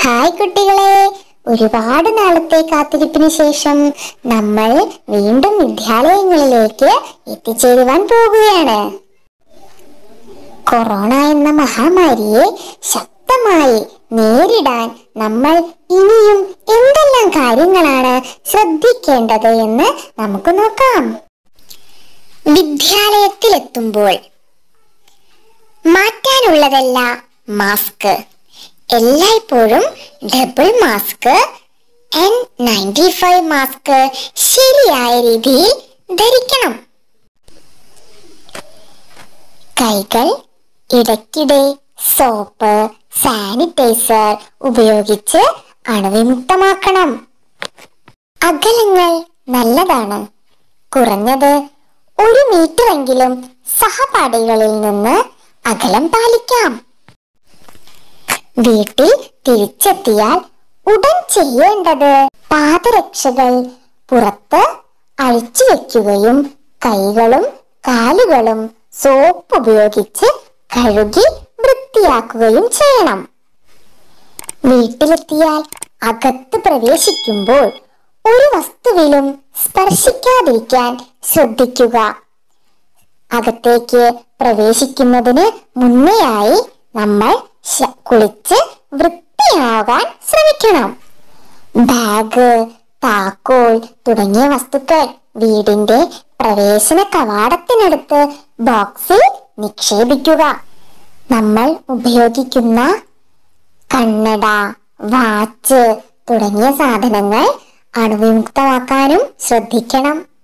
hi കുട്ടികളെ ഒരുപാട് നാളത്തെ കാത്തിരിപ്പിന് ശേഷം നമ്മൾ വീണ്ടും വിദ്യാലയങ്ങളിലേക്ക് എത്തിച്ചേരുവാൻ പോകുകയാണ് കൊറോണ എന്ന മഹാമാരിയെ ശക്തമായി നേരിടാൻ നമ്മൾ ഇനിയും എന്തെല്ലാം കാര്യങ്ങളാണ് ശ്രദ്ധിക്കേണ്ടത് എന്ന് നമുക്ക് നോക്കാം വിദ്യാലയത്തിലെത്തുമ്പോൾ മാറ്റാനുള്ളതല്ല മാസ്ക് എല്ലായ്പ്പോഴും double mask N ninety five mask ശരിയായ രീതിയിൽ ധരിക്കണം കൈകൾ ഇടയ്ക്കിടെ സോപ്പ് സാനിറ്റൈസർ ഉപയോഗിച്ച് അണുവിമുക്തമാക്കണം അകലങ്ങൾ നല്ലതാണ് കുറഞ്ഞത് ഒരു മീറ്ററെങ്കിലും സഹപാഠികളിൽ നിന്ന് അകലം പാലിക്കാം വീട്ടിൽ തിരിച്ചെത്തിയാൽ ഉടൻ ചെയ്യേണ്ടത് പാദരക്ഷകൾ പുറത്ത് അഴിച്ചു വെക്കുകയും കൈകളും കാലുകളും സോപ്പ് ഉപയോഗിച്ച് കഴുകി വൃത്തിയാക്കുകയും ചെയ്യണം വീട്ടിലെത്തിയാൽ അകത്ത് പ്രവേശിക്കുമ്പോൾ ഒരു വസ്തുവിലും സ്പർശിക്കാതിരിക്കാൻ ശ്രദ്ധിക്കുക അകത്തേക്ക് പ്രവേശിക്കുന്നതിന് മുന്നെയായി നമ്മൾ ശ- കുളിച്ച് വൃത്തിയാകാൻ ശ്രമിക്കണം ബാഗ് താക്കോൽ തുടങ്ങിയ വസ്തുക്കൾ വീടിന്റെ പ്രവേശന കവാടത്തിനടുത്ത് ബോക്സിൽ നിക്ഷേപിക്കുക നമ്മൾ ഉപയോഗിക്കുന്ന കണ്ണട വാച്ച് തുടങ്ങിയ സാധനങ്ങൾ അണുവിമുക്തമാക്കാനും ശ്രദ്ധിക്കണം